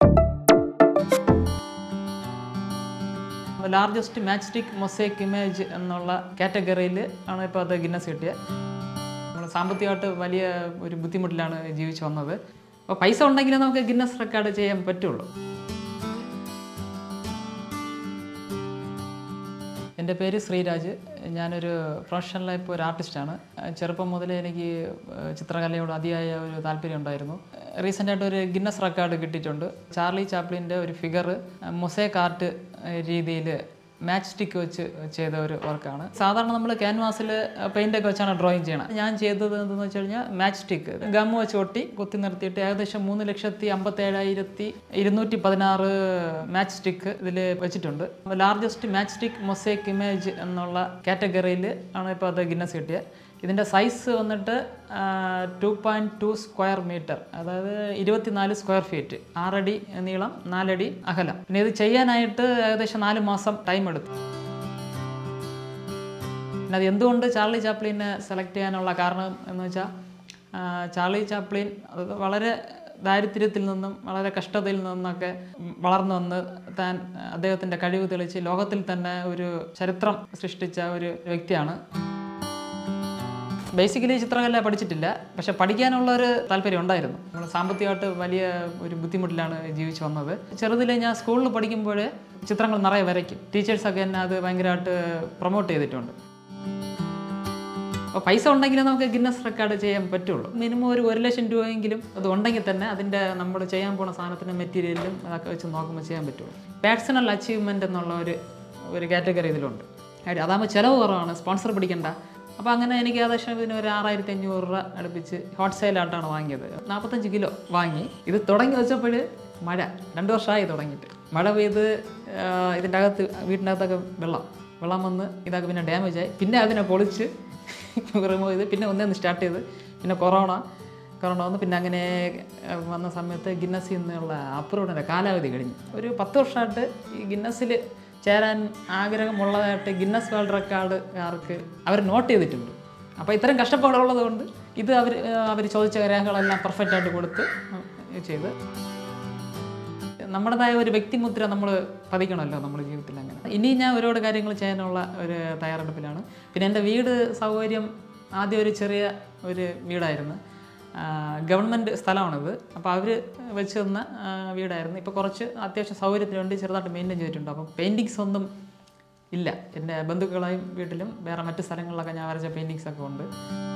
largest match stick mosaic image എന്നുള്ള കാറ്റഗറിയിൽ ആണ് ഇപ്പോൾ അത് ഗിന്നസ് കിട്ടിയത് നമ്മൾ സാമ്പത്തികമായിട്ട് വലിയ ഒരു ബുദ്ധിമുട്ടിലാണ് ജീവിച്ചു വന്നത് അപ്പോൾ പൈസ ഉണ്ടെങ്കിലേ നമുക്ക് ഗിന്നസ് റെക്കോർഡ് ചെയ്യാൻ പറ്റുള്ളൂ എൻ്റെ പേര് ശ്രീരാജ് ഞാനൊരു പ്രൊഫഷണലായി ഇപ്പോൾ ഒരു ആർട്ടിസ്റ്റാണ് ചെറുപ്പം മുതലേ എനിക്ക് ചിത്രകലയോട് അതിയായ ഒരു താല്പര്യം ഉണ്ടായിരുന്നു റീസെൻ്റായിട്ട് ഒരു ഗിന്നസ് റെക്കോർഡ് കിട്ടിയിട്ടുണ്ട് ചാർലി ചാപ്ലിൻ്റെ ഒരു ഫിഗർ മൊസൈക്ക് ആർട്ട് രീതിയിൽ മാച്ച് സ്റ്റിക്ക് വെച്ച് ചെയ്ത ഒരു വർക്കാണ് സാധാരണ നമ്മൾ ക്യാൻവാസിൽ പെയിൻ്റ് ഒക്കെ വെച്ചാണ് ഡ്രോയിങ് ചെയ്യണം ഞാൻ ചെയ്തത് എന്തെന്ന് വെച്ച് കഴിഞ്ഞാൽ മാച്ച് സ്റ്റിക്ക് ഗം വെച്ച് ഒട്ടി കുത്തി നിർത്തിയിട്ട് ഏകദേശം മൂന്ന് ലക്ഷത്തി അമ്പത്തേഴായിരത്തി ഇരുന്നൂറ്റി പതിനാറ് മാച്ച് സ്റ്റിക്ക് ഇതിൽ വെച്ചിട്ടുണ്ട് largest match stick mosaic image എന്നുള്ള കാറ്റഗറിയിൽ ആണ് ഇപ്പോൾ അത് ഗിന്നസ് കിട്ടിയത് ഇതിൻ്റെ സൈസ് വന്നിട്ട് two point two square metre അതായത് ഇരുപത്തിനാല് സ്ക്വയർ ഫീറ്റ് ആറടി നീളം നാലടി അകലം പിന്നെ ഇത് ചെയ്യാനായിട്ട് ഏകദേശം നാല് മാസം ടൈം എടുത്തു പിന്നെ അത് എന്തുകൊണ്ട് ചാർലി ചാപ്ലിനെ സെലക്ട് ചെയ്യാനുള്ള കാരണം എന്ന് വെച്ചാൽ ആ, ചാർലി ചാപ്ലിൻ അത് വളരെ ദാരിദ്ര്യത്തിൽ നിന്നും വളരെ കഷ്ടതയിൽ നിന്നൊക്കെ വളർന്നു വന്ന് താൻ അദ്ദേഹത്തിൻ്റെ കഴിവ് തെളിച്ച് ലോകത്തിൽ തന്നെ ഒരു ചരിത്രം സൃഷ്ടിച്ച ഒരു വ്യക്തിയാണ് ബേസിക്കലി ചിത്രകല പഠിച്ചിട്ടില്ല പക്ഷെ പഠിക്കാനുള്ള ഒരു താല്പര്യം ഉണ്ടായിരുന്നു നമ്മൾ സാമ്പത്തികമായിട്ട് വലിയ ഒരു ബുദ്ധിമുട്ടിലാണ് ജീവിച്ചു വന്നത് ചെറുതിലെ ഞാൻ സ്കൂളിൽ പഠിക്കുമ്പോൾ ചിത്രങ്ങൾ നിറയെ വരയ്ക്കും ടീച്ചേഴ്സൊക്കെ എന്നെ അത് ഭയങ്കരമായിട്ട് പ്രൊമോട്ട് ചെയ്തിട്ടുണ്ട് അപ്പോൾ പൈസ ഉണ്ടെങ്കിലേ നമുക്ക് ഗിന്നസ് റെക്കോർഡ് ചെയ്യാൻ പറ്റുള്ളൂ മിനിമം ഒരു ഒരു ലക്ഷം രൂപയെങ്കിലും അത് ഉണ്ടെങ്കിൽ തന്നെ അതിൻ്റെ നമ്മൾ ചെയ്യാൻ പോണ സാധനത്തിൻ്റെ മെറ്റീരിയലും അതൊക്കെ വെച്ച് നോക്കുമ്പോൾ ചെയ്യാൻ പറ്റുള്ളൂ പേഴ്സണൽ അച്ചീവ്മെൻ്റ് എന്നുള്ള ഒരു ഒരു കാറ്റഗറി ഇതിലുണ്ട് കാര്യം അതാകുമ്പോൾ ചിലവ് കുറവാണ് സ്പോൺസർ പിടിക്കണ്ട അപ്പോൾ അങ്ങനെ എനിക്ക് ഏകദേശം ഇതിന് ഒരു ആറായിരത്തി അഞ്ഞൂറ് രൂപ അടുപ്പിച്ച് ഹോട്ട് സെയിലായിട്ടാണ് വാങ്ങിയത് നാൽപ്പത്തഞ്ച് കിലോ വാങ്ങി ഇത് തുടങ്ങി വെച്ചപ്പോൾ മഴ രണ്ട് വർഷമായി തുടങ്ങിയിട്ട് മഴ പെയ്ത് ആ, ഇതിൻ്റെ അകത്ത് വീട്ടിൻ്റെ അകത്തൊക്കെ വെള്ളം വെള്ളം വന്ന് ഇതൊക്കെ പിന്നെ ഡാമേജ് ആയി പിന്നെ അതിനെ പൊളിച്ച് റിമൂവ് ചെയ്ത് പിന്നെ ഒന്നേന്ന് സ്റ്റാർട്ട് ചെയ്ത് പിന്നെ കൊറോണ കൊറോണ വന്ന് പിന്നെ അങ്ങനെ ഏഹ്, വന്ന സമയത്ത് ഗിന്നസിൽ നിന്നുള്ള അപ്രൂവ്ഡിൻ്റെ കാലാവധി കഴിഞ്ഞു ഒരു പത്ത് വർഷമായിട്ട് ഈ ഗിന്നസിൽ ചേരാൻ ആഗ്രഹമുള്ളതായിട്ട് ഗിന്നസ് വേൾഡ് റെക്കോർഡുകാർക്ക് അവർ നോട്ട് ചെയ്തിട്ടുണ്ട് അപ്പോൾ ഇത്രയും കഷ്ടപ്പാടുള്ളത് കൊണ്ട് ഇത് അവർ അവർ ചോദിച്ച രേഖകളെല്ലാം പെർഫെക്റ്റ് ആയിട്ട് കൊടുത്ത് ഉം, ചെയ്ത് നമ്മുടേതായ ഒരു വ്യക്തിമുദ്ര നമ്മൾ പതിക്കണമല്ലോ നമ്മുടെ ജീവിതത്തിൽ അങ്ങനെ ഇനി ഞാൻ ഒരുപാട് കാര്യങ്ങൾ ചെയ്യാനുള്ള ഒരു തയ്യാറെടുപ്പിലാണ് പിന്നെ എൻ്റെ വീട് സൗകര്യം ആദ്യം ഒരു ചെറിയ ഒരു വീടായിരുന്നു ഗവൺമെൻറ് സ്ഥലമാണിത് അപ്പോൾ അവർ വെച്ച് തന്ന ആ, വീടായിരുന്നു ഇപ്പോൾ കുറച്ച് അത്യാവശ്യം സൗകര്യത്തിന് വേണ്ടി ചെറുതായിട്ട് മെയിൻറ്റെയിൻ ചെയ്തിട്ടുണ്ട് അപ്പം പെയിൻറ്റിങ്സ് ഒന്നും ഇല്ല എൻ്റെ ബന്ധുക്കളായും വീട്ടിലും വേറെ മറ്റ് സ്ഥലങ്ങളിലൊക്കെ ഞാൻ വരച്ച പെയിൻറ്റിങ്സ് ഒക്കെ ഉണ്ട്